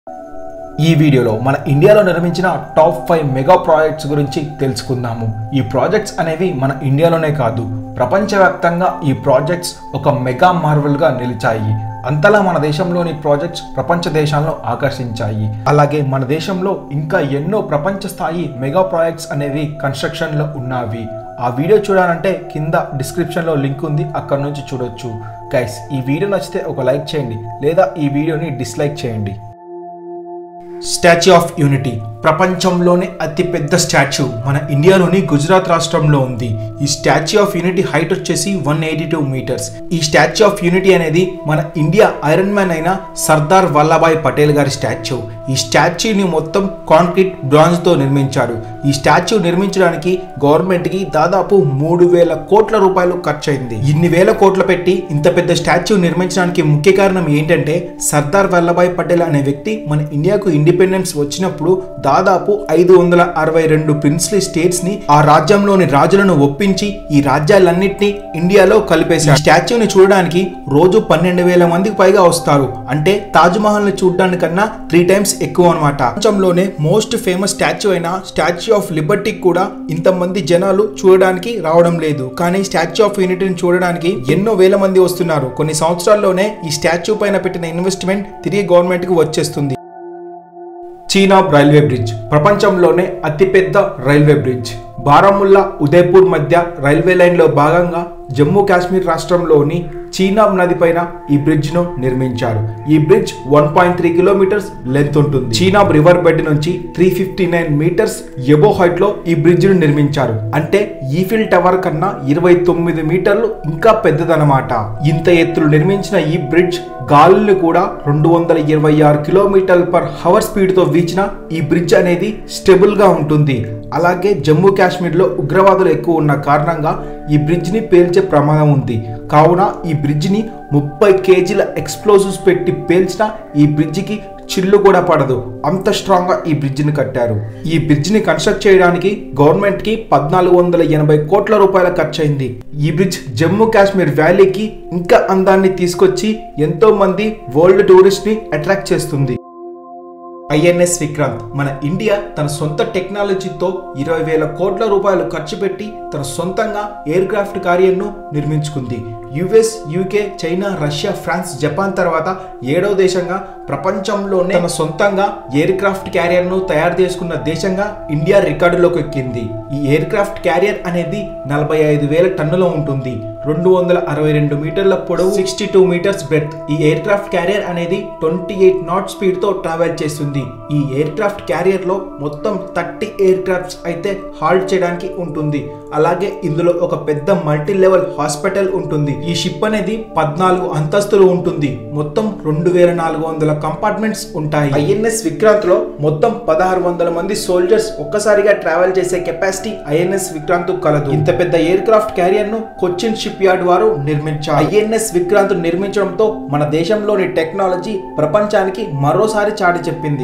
ఈ వీడియోలో మన ఇండియాలో నిర్మించిన టాప్ ఫైవ్ మెగా ప్రాజెక్ట్స్ గురించి తెలుసుకుందాము ఈ ప్రాజెక్ట్స్ అనేవి మన ఇండియాలోనే కాదు ప్రపంచవ్యాప్తంగా ఈ ప్రాజెక్ట్స్ ఒక మెగా మార్వెల్గా నిలిచాయి అంతలా మన దేశంలోని ప్రాజెక్ట్స్ ప్రపంచ దేశాలను ఆకర్షించాయి అలాగే మన దేశంలో ఇంకా ఎన్నో ప్రపంచ స్థాయి మెగా ప్రాజెక్ట్స్ అనేవి కన్స్ట్రక్షన్లో ఉన్నవి ఆ వీడియో చూడాలంటే కింద డిస్క్రిప్షన్లో లింక్ ఉంది అక్కడ నుంచి చూడొచ్చు గైస్ ఈ వీడియో నచ్చితే ఒక లైక్ చేయండి లేదా ఈ వీడియోని డిస్లైక్ చేయండి స్టాచ్యూ ఆఫ్ యూనిటీ ప్రపంచంలోనే అతిపెద్ద స్టాచ్యూ మన ఇండియాలోని గుజరాత్ రాష్ట్రంలో ఉంది ఈ స్టాచ్యూ ఆఫ్ యూనిటీ హైట్ వచ్చేసి వన్ ఎయిటీ టూ మీటర్స్ ఈ స్టాచ్యూ ఆఫ్ యూనిటీ అనేది మన ఇండియా ఐరన్ మ్యాన్ అయిన సర్దార్ వల్లభాయ్ పటేల్ గారి స్టాచ్యూ ఈ స్టాచ్యూని మొత్తం కాంక్రీట్ బ్రాంజ్తో నిర్మించారు ఈ స్టాచ్యూ నిర్మించడానికి గవర్నమెంట్కి దాదాపు మూడు వేల కోట్ల రూపాయలు ఖర్చయింది ఇన్ని వేల కోట్లు పెట్టి ఇంత పెద్ద స్టాచ్యూ నిర్మించడానికి ముఖ్య కారణం ఏంటంటే సర్దార్ వల్లభాయ్ పటేల్ అనే వ్యక్తి మన ఇండియాకు ఇండిపెండెన్స్ వచ్చినప్పుడు దాదాపు ఐదు వందల అరవై రెండు ప్రిన్స్లీ స్టేట్స్ ని ఆ రాజ్యంలోని రాజులను ఒప్పించి ఈ రాజ్యాలన్నింటినీ ఇండియాలో కలిపేశారు ఈ స్టాచ్యూని చూడడానికి రోజు పన్నెండు వేల మందికి పైగా వస్తారు అంటే తాజ్ మహల్ ని చూడడానికన్నా త్రీ టైమ్స్ ఎక్కువ అనమాట ప్రపంచంలోనే మోస్ట్ ఫేమస్ స్టాచ్యూ అయిన స్టాచ్యూ ఆఫ్ లిబర్టీ కూడా ఇంతమంది జనాలు చూడడానికి రావడం లేదు కానీ స్టాచ్యూ ఆఫ్ యూనిటీని చూడడానికి ఎన్నో వేల మంది వస్తున్నారు కొన్ని సంవత్సరాల్లోనే ఈ స్టాచ్యూ పైన పెట్టిన ఇన్వెస్ట్మెంట్ తిరిగి గవర్నమెంట్ కి వచ్చేస్తుంది చీనాబ్ రైల్వే బ్రిడ్జ్ ప్రపంచంలోనే అతిపెద్ద రైల్వే బ్రిడ్జ్ బారాముల్లా ఉదయపూర్ మధ్య రైల్వే లైన్లో భాగంగా జమ్మూ కాశ్మీర్ రాష్ట్రంలోని చీనాబ్ నది పైన ఈ బ్రిడ్జ్ ను నిర్మించారు ఈ bridge one point three kilometres length ఉంటుంది చీనాబ్ రివర్ బెడ్ నుంచి three fifty nine metres above height లో ఈ బ్రిడ్జ్ ను నిర్మించారు అంటే ఈఫిల్ టవర్ కన్నా ఇరవై తొమ్మిది మీటర్లు ఇంకా పెద్దదన్నమాట ఇంత ఎత్తులు నిర్మించిన ఈ బ్రిడ్జ్ గాలుల్ని కూడా రెండు వందల ఇరవై ఆరు కిలోమీటర్ల పర్ హవర్ స్పీడ్ తో వీచిన ఈ బ్రిడ్జ్ అనేది స్టెబుల్ గా ఉంటుంది అలాగే జమ్మూ కాశ్మీర్ లో ఉగ్రవాదులు ఎక్కువ ఉన్న కారణంగా ఈ బ్రిడ్జ్ ని పేల్చే ప్రమాదం ఉంది కావున ఈ బ్రిడ్జ్ ని ముప్పై కేజీల ఎక్స్ప్లోజివ్స్ పెట్టి పేల్చిన ఈ బ్రిడ్జికి చిల్లు కూడా పడదు అంత స్ట్రాంగ్ గా ఈ బ్రిడ్జ్ ని కట్టారు ఈ బ్రిడ్జ్ ని కన్స్ట్రక్ట్ చేయడానికి గవర్నమెంట్ కి పద్నాలుగు వందల ఎనభై కోట్ల రూపాయల ఖర్చయింది ఈ బ్రిడ్జ్ జమ్మూ కాశ్మీర్ వ్యాలీకి ఇంకా అందాన్ని తీసుకొచ్చి ఎంతో మంది వరల్డ్ టూరిస్ట్ ని అట్రాక్ట్ చేస్తుంది ఐఎన్ఎస్ విక్రాంత్ మన ఇండియా తన సొంత టెక్నాలజీతో ఇరవై వేల కోట్ల రూపాయలు ఖర్చు పెట్టి తన సొంతంగా ఎయిర్ క్రాఫ్ట్ కార్యర్ను నిర్మించుకుంది US UK China Russia France Japan తర్వాత ఏడవ దేశంగా ప్రపంచంలోనే తన సొంతంగా ఎయిర్ క్రాఫ్ట్ క్యారియర్ను తయారు చేసుకున్న దేశంగా ఇండియా రికార్డులోకి ఎక్కింది ఈ ఎయిర్ క్రాఫ్ట్ క్యారియర్ అనేది నలభై ఐదు వేల టన్నులో ఉంటుంది రెండు వందల అరవై రెండు మీటర్ల పొడవు సిక్స్టీ టూ మీటర్స్ బ్రెత్ ఈ ఎయిర్ క్రాఫ్ట్ క్యారియర్ అనేది ట్వంటీ ఎయిట్ నాట్ స్పీడ్ తో ట్రావెల్ చేస్తుంది ఈ ఎయిర్ క్రాఫ్ట్ క్యారియర్ లో మొత్తం థర్టీ ఎయిర్ క్రాఫ్ట్స్ అయితే హాల్ట్ చేయడానికి ఉంటుంది అలాగే ఇందులో ఒక పెద్ద మల్టీ లెవెల్ హాస్పిటల్ ఉంటుంది ఈ షిప్ అనేది పద్నాలుగు అంతస్తులు ఉంటుంది మొత్తం రెండు వేల నాలుగు వందల కంపార్ట్మెంట్స్ ఉంటాయి ఐఎన్ఎస్ విక్రాంత్ లో మొత్తం పదహారు వందల మంది సోల్జర్స్ ఒక్కసారిగా ట్రావెల్ చేసే కెపాసిటీ ఐఎన్ఎస్ విక్రాంత్ కలదు ఇంత పెద్ద ఎయిర్ క్రాఫ్ట్ క్యారియర్ ను కొచ్చిన్ షిప్ యార్డ్ వారు నిర్మించారు ఐఎన్ఎస్ విక్రాంత్ నిర్మించడంతో మన దేశంలోని టెక్నాలజీ ప్రపంచానికి మరోసారి చాటి చెప్పింది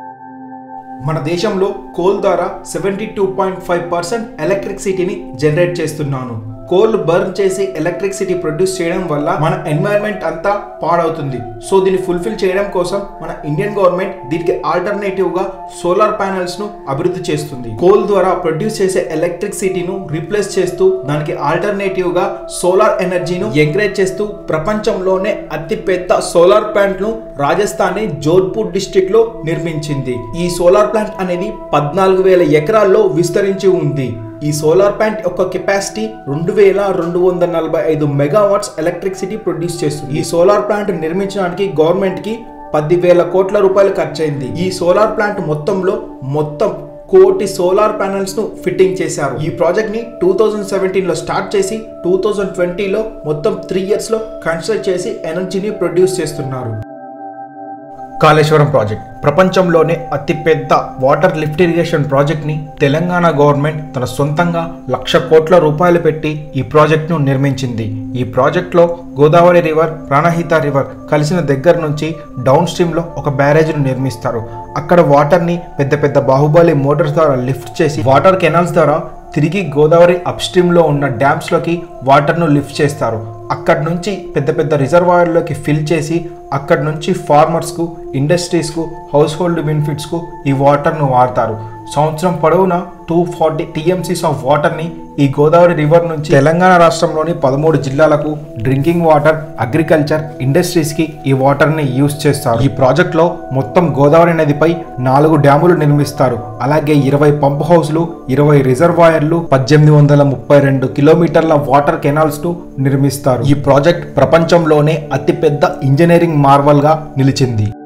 మన దేశంలో కోల్ ద్వారా seventy two point five percent ఎలక్ట్రిసిటీని జనరేట్ చేస్తున్నాను కోల్ బర్న్ చేసి ఎలక్ట్రిసిటీ ప్రొడ్యూస్ చేయడం వల్ల మన ఎన్వైరన్మెంట్ అంతా పాడవుతుంది సో దీన్ని ఫుల్ఫిల్ చేయడం కోసం మన ఇండియన్ గవర్నమెంట్ దీనికి ఆల్టర్నేటివ్ గా సోలార్ ప్యానెల్స్ ను అభివృద్ధి చేస్తుంది కోల్ ద్వారా ప్రొడ్యూస్ చేసే ఎలక్ట్రిసిటీను రీప్లేస్ చేస్తూ దానికి ఆల్టర్నేటివ్ గా సోలార్ ఎనర్జీను ఎంకరేజ్ చేస్తూ ప్రపంచంలోనే అతి పెద్ద సోలార్ ప్లాంట్ ను రాజస్థాన్ జోధ్పూర్ డిస్ట్రిక్ట్ లో నిర్మించింది ఈ సోలార్ ప్లాంట్ అనేది పద్నాలుగు వేల ఎకరాల్లో విస్తరించి ఉంది ఈ సోలార్ ప్లాంట్ యొక్క కెపాసిటీ రెండు వేల రెండు వందల నలభై ఐదు మెగావాట్స్ ఎలక్ట్రిసిటీ ప్రొడ్యూస్ చేస్తుంది ఈ సోలార్ ప్లాంట్ నిర్మించడానికి గవర్నమెంట్ కి పదివేల కోట్ల రూపాయలు ఖర్చయింది ఈ సోలార్ ప్లాంట్ మొత్తంలో మొత్తం కోటి సోలార్ ప్యానెల్స్ ను ఫిట్టింగ్ చేశారు ఈ ప్రాజెక్ట్ ని టూ థౌజండ్ సెవెంటీన్ లో స్టార్ట్ చేసి టూ థౌజండ్ ట్వంటీలో మొత్తం త్రీ ఇయర్స్ లో కన్స్ట్రక్ట్ చేసి ఎనర్జీని ప్రొడ్యూస్ చేస్తున్నారు కాళేశ్వరం ప్రాజెక్ట్ ప్రపంచంలోనే అతిపెద్ద వాటర్ లిఫ్ట్ ఇరిగేషన్ ప్రాజెక్ట్ని తెలంగాణ గవర్నమెంట్ తన సొంతంగా లక్ష కోట్ల రూపాయలు పెట్టి ఈ ప్రాజెక్ట్ను నిర్మించింది ఈ ప్రాజెక్ట్లో గోదావరి రివర్ ప్రాణహిత రివర్ కలిసిన దగ్గర నుంచి డౌన్ స్ట్రీమ్లో ఒక బ్యారేజ్ను నిర్మిస్తారు అక్కడ వాటర్ని పెద్ద పెద్ద బాహుబలి మోటార్స్ ద్వారా లిఫ్ట్ చేసి వాటర్ కెనాల్స్ ద్వారా తిరిగి గోదావరి అప్ స్ట్రీమ్లో ఉన్న డ్యామ్స్లోకి వాటర్ను లిఫ్ట్ చేస్తారు అక్కడి నుంచి పెద్ద పెద్ద రిజర్వాయర్లోకి ఫిల్ చేసి అక్కడి నుంచి ఫార్మర్స్కు ఇండస్ట్రీస్కు హౌస్ హోల్డ్ బెనిఫిట్స్కు ఈ వాటర్ను వాడతారు సంవత్సరం పొడవునా టూ ఫార్టీ టీఎంసీస్ ఆఫ్ వాటర్ని ఈ గోదావరి రివర్ నుంచి తెలంగాణ రాష్ట్రంలోని పదమూడు జిల్లాలకు డ్రింకింగ్ వాటర్ అగ్రికల్చర్ ఇండస్ట్రీస్కి ఈ వాటర్ని యూజ్ చేస్తారు ఈ ప్రాజెక్ట్లో మొత్తం గోదావరి నదిపై నాలుగు డ్యాములు నిర్మిస్తారు అలాగే ఇరవై పంప్ హౌస్లు ఇరవై రిజర్వాయర్లు పద్దెనిమిది వందల ముప్పై రెండు కిలోమీటర్ల వాటర్ కెనాల్స్ ను నిర్మిస్తారు ఈ ప్రాజెక్ట్ ప్రపంచంలోనే అతిపెద్ద ఇంజనీరింగ్ మార్వల్ గా నిలిచింది